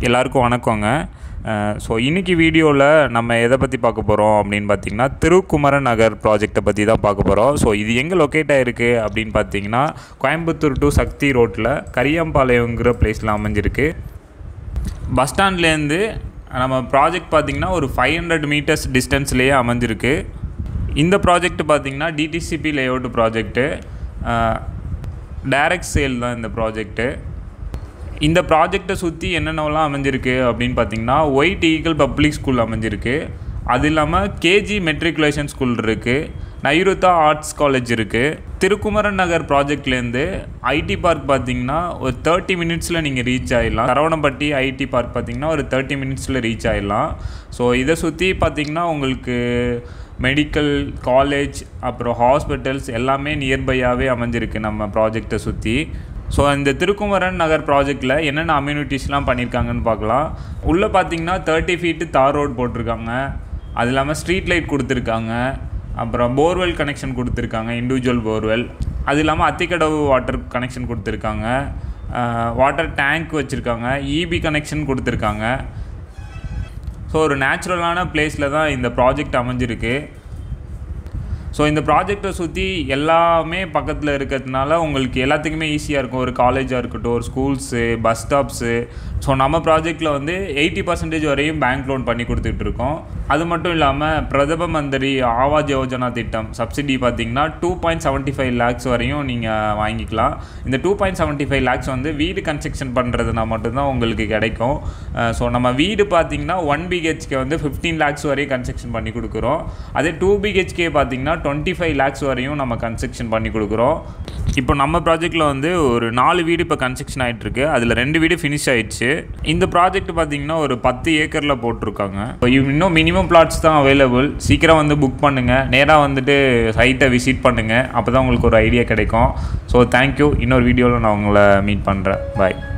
எல்லாருக்கும் வணக்கங்க ஸோ இன்றைக்கி வீடியோவில் நம்ம எதை பற்றி பார்க்க போகிறோம் அப்படின்னு பார்த்தீங்கன்னா திருக்குமரன் நகர் ப்ராஜெக்ட்டை பற்றி தான் பார்க்க போகிறோம் ஸோ இது எங்கே லொக்கேட் ஆகிருக்கு அப்படின்னு பார்த்தீங்கன்னா கோயம்புத்தூர் டு சக்தி ரோட்டில் கரியாம்பாளையங்கிற பிளேஸில் அமைஞ்சிருக்கு பஸ் ஸ்டாண்ட்லேருந்து நம்ம ப்ராஜெக்ட் பார்த்திங்கன்னா ஒரு ஃபைவ் ஹண்ட்ரட் மீட்டர்ஸ் டிஸ்டன்ஸ்லேயே அமைஞ்சிருக்கு இந்த ப்ராஜெக்ட் பார்த்திங்கன்னா DTCP layout project direct sale தான் இந்த ப்ராஜெக்ட்டு இந்த ப்ராஜெக்டை சுற்றி என்னென்னலாம் அமைஞ்சிருக்கு அப்படின்னு பார்த்தீங்கன்னா ஒயிட் ஈகிள் பப்ளிக் ஸ்கூல் அமைஞ்சிருக்கு அது இல்லாமல் கேஜி மெட்ரிகுலேஷன் ஸ்கூல் இருக்குது நைருத்தா ஆர்ட்ஸ் காலேஜ் இருக்குது திருக்குமரன் நகர் ப்ராஜெக்ட்லேருந்து ஐடி பார்க் பார்த்தீங்கன்னா ஒரு தேர்ட்டி மினிட்ஸில் நீங்கள் ரீச் ஆகிடலாம் சரவணம்பட்டி ஐடி பார்க் பார்த்தீங்கன்னா ஒரு தேர்ட்டி மினிட்ஸில் ரீச் ஆகிடலாம் ஸோ இதை சுற்றி பார்த்தீங்கன்னா உங்களுக்கு மெடிக்கல் காலேஜ் அப்புறம் ஹாஸ்பிட்டல்ஸ் எல்லாமே நியர்பையாகவே அமைஞ்சிருக்கு நம்ம ப்ராஜெக்டை சுற்றி ஸோ இந்த திருக்குமரன் நகர் ப்ராஜெக்டில் என்னென்ன அம்யூனிட்டிஸ்லாம் பண்ணியிருக்காங்கன்னு பார்க்கலாம் உள்ளே பார்த்தீங்கன்னா தேர்ட்டி ஃபீட்டு தார் ரோடு போட்டிருக்காங்க அது இல்லாமல் ஸ்ட்ரீட் லைட் கொடுத்துருக்காங்க அப்புறம் போர்வெல் கனெக்ஷன் கொடுத்துருக்காங்க இண்டிவிஜுவல் போர்வெல் அது இல்லாமல் அத்திக்கடவு வாட்டர் கனெக்ஷன் கொடுத்துருக்காங்க வாட்டர் டேங்க் வச்சுருக்காங்க இபி கனெக்ஷன் கொடுத்துருக்காங்க ஸோ ஒரு நேச்சுரலான பிளேஸில் தான் இந்த ப்ராஜெக்ட் அமைஞ்சிருக்கு ஸோ இந்த ப்ராஜெக்டை சுற்றி எல்லாமே பக்கத்தில் இருக்கிறதுனால உங்களுக்கு எல்லாத்துக்குமே ஈஸியாக இருக்கும் ஒரு காலேஜாக இருக்கட்டும் ஒரு ஸ்கூல்ஸு பஸ் ஸ்டாப்ஸு ஸோ நம்ம ப்ராஜெக்டில் வந்து எயிட்டி பர்சன்டேஜ் வரையும் பேங்க் லோன் பண்ணி கொடுத்துட்டு இருக்கோம் அது மட்டும் இல்லாமல் பிரதம மந்திரி ஆவாஸ் யோஜனா திட்டம் சப்சிடி பார்த்தீங்கன்னா two point seventy five lakhs வரையும் நீங்கள் வாங்கிக்கலாம் இந்த two point seventy five lakhs வந்து வீடு கன்ஸ்ட்ரக்ஷன் பண்ணுறதுனா மட்டும்தான் உங்களுக்கு கிடைக்கும் ஸோ நம்ம வீடு பார்த்தீங்கன்னா ஒன் பிஹெச்கே வந்து ஃபிஃப்டீன் லேக்ஸ் வரையும் கன்ஸ்ட்ரக்ஷன் பண்ணி கொடுக்குறோம் அதே டூ பிஹெச்கே பார்த்தீங்கன்னா டுவெண்ட்டி ஃபைவ் லேக்ஸ் வரையும் நம்ம கன்ஸ்ட்ரக்ஷன் பண்ணி கொடுக்குறோம் இப்போ நம்ம ப்ராஜெக்ட்டில் வந்து ஒரு நாலு வீடு இப்போ கன்ஸ்ட்ரக்ஷன் ஆகிட்டுருக்கு அதில் ரெண்டு வீடு ஃபினிஷ் ஆயிடுச்சு இந்த ப்ராஜெக்ட் பார்த்தீங்கன்னா ஒரு பத்து ஏக்கரில் போட்டிருக்காங்க இப்போ இன்னும் மினிமம் பிளாட்ஸ் தான் அவைலபிள் சீக்கிரம் வந்து புக் பண்ணுங்கள் நேராக வந்துட்டு சைட்டை விசிட் பண்ணுங்கள் அப்போ தான் உங்களுக்கு ஒரு ஐடியா கிடைக்கும் ஸோ தேங்க்யூ இன்னொரு வீடியோவில் நான் உங்களை மீட் பண்ணுறேன் பாய்